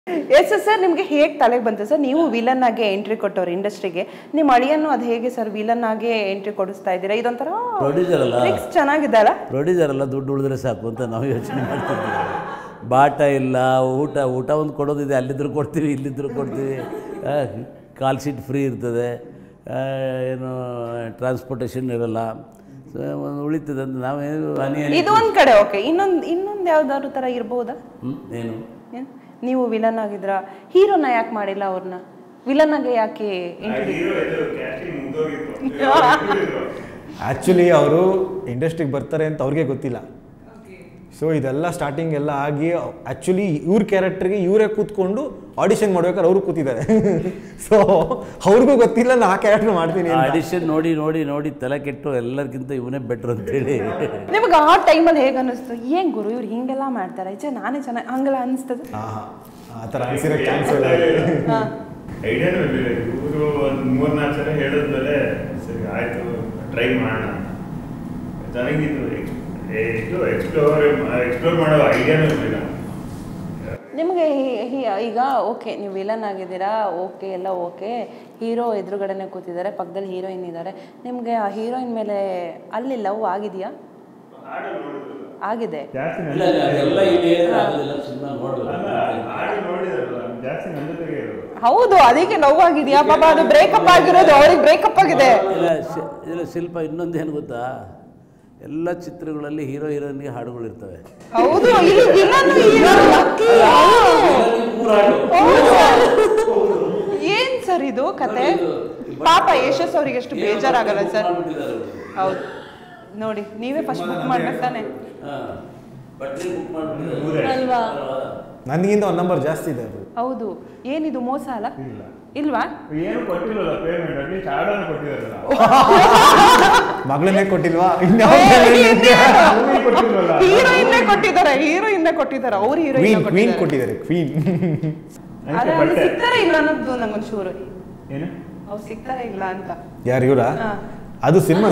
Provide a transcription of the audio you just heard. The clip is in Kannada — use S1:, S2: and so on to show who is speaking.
S1: ಎಸ್ ಸರ್ ನಿಮಗೆ ಹೇಗೆ ತಲೆಗೆ ಬಂತು ಸರ್ ನೀವು ವಿಲನ್ ಆಗಿ ಎಂಟ್ರಿ ಕೊಟ್ಟವ್ರು ಇಂಡಸ್ಟ್ರಿಗೆ ನಿಮ್ಮ ಅಳಿಯನ್ನು ಅದು ಹೇಗೆ ಸರ್ ವಿಲನ್ ಆಗಿ ಎಂಟ್ರಿ ಕೊಡಿಸ್ತಾ ಇದ್ದೀರಾ ಇದೊಂಥರ
S2: ಪ್ರೊಡ್ಯೂಸರ್ ಅಲ್ಲ
S1: ಟ್ರಿಕ್ಸ್ ಚೆನ್ನಾಗಿದೆ ಅಲ್ಲ
S2: ಪ್ರೊಡ್ಯೂಸರ್ ಅಲ್ಲ ದುಡ್ಡು ಉಳಿದ್ರೆ ಸಾಕು ಅಂತ ನಾವು ಯೋಚನೆ ಮಾಡ್ತಿದ್ವಿ ಬಾಟ ಇಲ್ಲ ಊಟ ಊಟ ಒಂದು ಕೊಡೋದಿದೆ ಅಲ್ಲಿದ್ದರೂ ಕೊಡ್ತೀವಿ ಇಲ್ಲಿದ್ದರೂ ಕೊಡ್ತೀವಿ ಕಾಲ್ ಸೀಟ್ ಫ್ರೀ ಇರ್ತದೆ ಆ, ಏನು ಟ್ರಾನ್ಸ್ಪೋರ್ಟೇಷನ್ ಇರಲ್ಲ ಸೊ ಒಂದು ಉಳಿತದೆ ಅಂತ ನಾವೇನು ಹನಿ ಹನಿ
S1: ಇದು ಒಂದ್ ಕಡೆ ಓಕೆ ಇನ್ನೊಂದು ಇನ್ನೊಂದು ಯಾವ್ದಾದ್ರು ತರ ಇರ್ಬೋದಾ
S2: ಹ್ಮ್? ಏನು
S1: ಏನ್? ನೀವು ವಿಲನ್ ಆಗಿದ್ರ ಹೀರೋನ ಯಾಕೆ ಮಾಡಿಲ್ಲ ಅವ್ರನ್ನ ವಿಲನ್ ಆಗಿ ಯಾಕೆ entry-
S3: ಆ್ಯಕ್ಚುಲಿ ಅವರು ಇಂಡಸ್ಟ್ರಿಗೆ ಬರ್ತಾರೆ ಅಂತ ಅವ್ರಿಗೆ ಗೊತ್ತಿಲ್ಲ ಸೊ ಇದೆಲ್ಲ ಸ್ಟಾರ್ಟಿಂಗ್ ಎಲ್ಲ ಆಗಿ ಆ್ಯಕ್ಚುಲಿ ಇವ್ರ ಕ್ಯಾರೆಕ್ಟರ್ಗೆ ಇವರೇ ಕೂತ್ಕೊಂಡು ಆಡಿಷನ್ ಮಾಡ್ಬೇಕಾದ್ರೆ ಅವರು ಕೂತಿದ್ದಾರೆ ಸೊ ಅವ್ರಿಗೂ ಗೊತ್ತಿಲ್ಲ ನಾ ಕ್ಯಾರೆಕ್ಟರ್ ಮಾಡ್ತೀನಿ ಅಂತ
S2: ಆಡಿಷನ್ ನೋಡಿ ನೋಡಿ ನೋಡಿ ತಲೆ ಕೆಟ್ಟು ಎಲ್ಲರಿಗಿಂತ ಇವನೇ ಬೆಟ್ರ್ ಅಂತೇಳಿ
S1: ನಿಮಗೆ ಆ ಟೈಮಲ್ಲಿ ಹೇಗೆ ಅನ್ನಿಸ್ತು ಏನ್ ಗುರು ಇವ್ರು ಹಿಂಗೆಲ್ಲ ಮಾಡ್ತಾರೆ ಛೆ ನಾನೇ ಚೆನ್ನಾಗಿ ಹಂಗೆಲ್ಲ ಅನಿಸ್ತದೆ
S3: ಹಾಂ ಆ ಥರ ಅನ್ಸಿರೋ ಚಾನ್ಸ್ ಇಲ್ಲ
S4: ಐಡಿಯಾನು ಇರಲಿಲ್ಲ ಇವರು ಒಂದು ಮೂರ್ನಾಲ್ಕು ಸಲ ಹೇಳಿದ್ಮೇಲೆ ಸರಿ ಆಯಿತು ಟ್ರೈ ಮಾಡೋಣ ಚೆನ್ನಾಗಿತ್ತು ಏ, ಇದು ಎಕ್ಸ್ಪ್ಲೋರ್ ಎಕ್ಸ್ಪ್ಲೋರ್ ಮಾಡೋ ಐಡಿಯಾನು ಇರಲಿಲ್ಲ
S1: ನಿಮಗೆ ಹಿ- ಹಿ- ಈಗ ಓಕೆ ನೀವು ವಿಲನ್ ಆಗಿದ್ದೀರಾ ಓಕೆ ಎಲ್ಲ ಓಕೆ ಹೀರೋ ಎದುರುಗಡೆನೆ ಕೂತಿದ್ದಾರೆ ಪಕ್ಕದಲ್ಲಿ ಹೀರೋಯಿನ್ ಇದ್ದಾರೆ ನಿಮಗೆ ಆ ಹೀರೋಯಿನ್ ಮೇಲೆ ಅಲ್ಲಿ ಲವ್ ಆಗಿದೆಯಾ ಆಗಿದೆ
S4: ಜಾಸ್ತಿ
S2: ಇಲ್ಲ, ಇಲ್ಲ, ಅದೆಲ್ಲ ಇದೆ ಆಗೋದಿಲ್ಲ ಸುಮ್ಮನೆ ನೋಡ್ಬೇಕು
S4: ಹಾಡು ನೋಡಿದ್ರಲ್ಲ ಜಾಸ್ತಿ ನನ್ನ ಜೊತೆಗೆ ಇರೋದು
S1: ಹೌದು ಅದಕ್ಕೆ ಲವ್ ಆಗಿದೆಯಾ ಪಾಪ ಅದು ಬ್ರೇಕಪ್ ಆಗಿರೋದು ಅವ್ರಿಗೆ ಬ್ರೇಕಪ್ ಆಗಿದೆ
S2: ಇಲ್ಲ ಶಿ- ಇಲ್ಲ ಶಿಲ್ಪ ಇನ್ನೊಂದೇನು ಗೊತ್ತಾ ಎಲ್ಲ ಚಿತ್ರಗಳಲ್ಲಿ ಹೀರೋ ಹೀರೋಯಿನ್ಗೆ ಹಾಡುಗಳಿರ್ತವೆ
S1: ಹೌದು ಇಲ್ಲಿ ವಿಲನ್ ಹೀರೋ lucky. ಹೌದು sir. ಏನ್ ಸರ್ ಇದು ಕತೆ ಪಾಪ ಯಶಸ್ ಅವ್ರಿಗೆ ಎಷ್ಟು ಬೇಜಾರಾಗಲ್ಲ ಸರ್ ಹೌದು ನೋಡಿ ನೀವೇ ಫಸ್ಟ್ ಬುಕ್ ಮಾಡ್ಬೇಕು ತಾನೆ ಅಲ್ವಾ
S3: ನನಗಿಂತ ಒಂದು ನಂಬರ್ ಜಾಸ್ತಿ ಇದೆ ಅದು
S1: ಹೌದು ಏನಿದು ಮೋಸ ಅಲ್ಲ ಇಲ್ವಾ
S4: ಏನು ಕೊಟ್ಟಿಲ್ಲಲ್ಲ ಪೇಮೆಂಟ್ ಅಟ್ಲೀಸ್ಟ್ ಹಾಡನ್ನು ಕೊಟ್ಟಿದಾರಲ್ಲ
S3: ಮಗಳನ್ನೇ ಕೊಟ್ಟಿಲ್ವಾ ಇನ್ಯಾವ
S4: ಮೂವಿ ಕೊಟ್ಟಿಲ್ವಲ್ಲ
S1: ಹೀರೋಯಿನ್ನೇ ಕೊಟ್ಟಿದ್ದಾರೆ ಹೀರೋಯಿನ್ನೇ ಕೊಟ್ಟಿದ್ದಾರೆ ಅವ್ರು ಹೀರೋಯಿನ್
S3: ಕ್ವೀನ್ ಕ್ವೀನ್ ಕೊಟ್ಟಿದ್ದಾರೆ ಕ್ವೀನ್
S4: ಅದಕ್ಕೆ ಬಟ್ಟೆ
S1: ಸಿಗ್ತಾರ ಇಲ್ಲ ಅನ್ನೋದು ನಂಗೊಂಚೂರು
S4: ಏನು
S1: ಅವ್ರು ಸಿಗ್ತಾರ ಇಲ್ಲ ಅಂತ
S3: ಯಾರು ಇವರಾ
S1: ಹಾ.
S3: ಅದು ಸಿನಿಮಾ